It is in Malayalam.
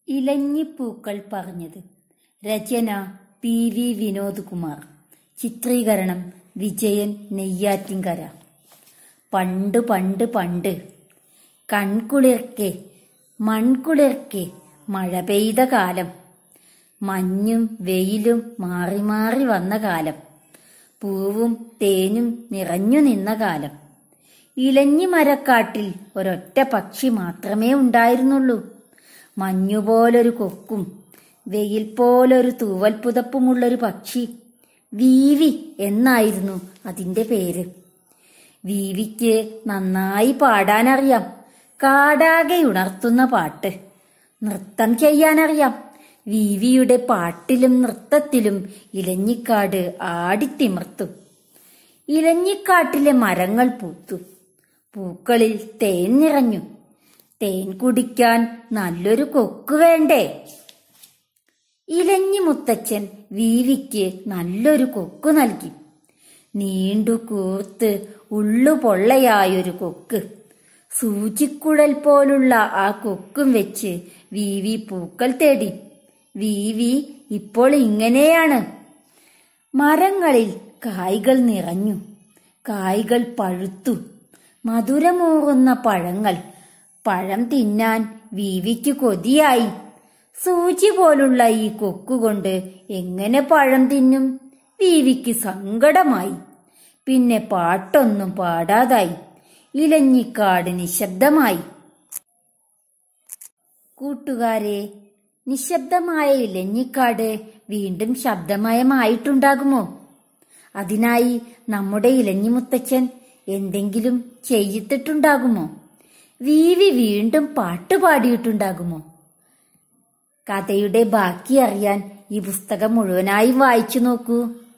ഇലഞ്ഞിപ്പൂക്കൾ പറഞ്ഞത് രചന പി വി വിനോദ് കുമാർ ചിത്രീകരണം വിജയൻ നെയ്യാറ്റിൻകര പണ്ട് പണ്ട് പണ്ട് കൺകുളിർക്കെ മൺകുളിർക്കെ മഴ പെയ്ത കാലം മഞ്ഞും വെയിലും മാറി മാറി വന്ന കാലം പൂവും തേനും നിറഞ്ഞു നിന്ന കാലം ഇലഞ്ഞി മരക്കാട്ടിൽ ഒരൊറ്റ പക്ഷി മാത്രമേ ഉണ്ടായിരുന്നുള്ളൂ മഞ്ഞുപോലൊരു കൊക്കും വെയിൽ പോലൊരു തൂവൽ പുതപ്പുമുള്ളൊരു പക്ഷി വീവി എന്നായിരുന്നു അതിന്റെ പേര് വീവിക്ക് നന്നായി പാടാനറിയാം കാടാകെ ഉണർത്തുന്ന പാട്ട് നൃത്തം ചെയ്യാനറിയാം വീവിയുടെ പാട്ടിലും നൃത്തത്തിലും ഇലഞ്ഞിക്കാട് ആടിത്തിമിർത്തു ഇലഞ്ഞിക്കാട്ടിലെ മരങ്ങൾ പൂത്തു പൂക്കളിൽ തേൻ നിറഞ്ഞു തേൻ കുടിക്കാൻ നല്ലൊരു കൊക്ക് വേണ്ടേ ഇലഞ്ഞി മുത്തച്ഛൻ വീവിക്ക് നല്ലൊരു കൊക്ക് നൽകി നീണ്ടു കൂർത്ത് ഉള്ളുപൊള്ളയായൊരു കൊക്ക് സൂചിക്കുഴൽ പോലുള്ള ആ കൊക്കും വെച്ച് വീവി പൂക്കൾ തേടി വീവി ഇപ്പോൾ ഇങ്ങനെയാണ് മരങ്ങളിൽ കായ്കൾ നിറഞ്ഞു കായ്കൾ പഴുത്തു മധുരമൂറുന്ന പഴങ്ങൾ പഴം തിന്നാൻ വീവിക്ക് കൊതിയായി സൂചി പോലുള്ള ഈ കൊക്കുകൊണ്ട് എങ്ങനെ പഴം തിന്നും വീവിക്ക് സങ്കടമായി പിന്നെ പാട്ടൊന്നും പാടാതായി ഇലഞ്ഞിക്കാട് നിശബ്ദമായി കൂട്ടുകാരെ നിശബ്ദമായ ഇലഞ്ഞിക്കാട് വീണ്ടും ശബ്ദമയമായിട്ടുണ്ടാകുമോ അതിനായി നമ്മുടെ ഇലഞ്ഞിമുത്തച്ഛൻ എന്തെങ്കിലും ചെയ്യിത്തിട്ടുണ്ടാകുമോ വീവി വീണ്ടും പാട്ട് പാടിയിട്ടുണ്ടാകുമോ കഥയുടെ ബാക്കി അറിയാൻ ഈ പുസ്തകം മുഴുവനായി വായിച്ചു നോക്കൂ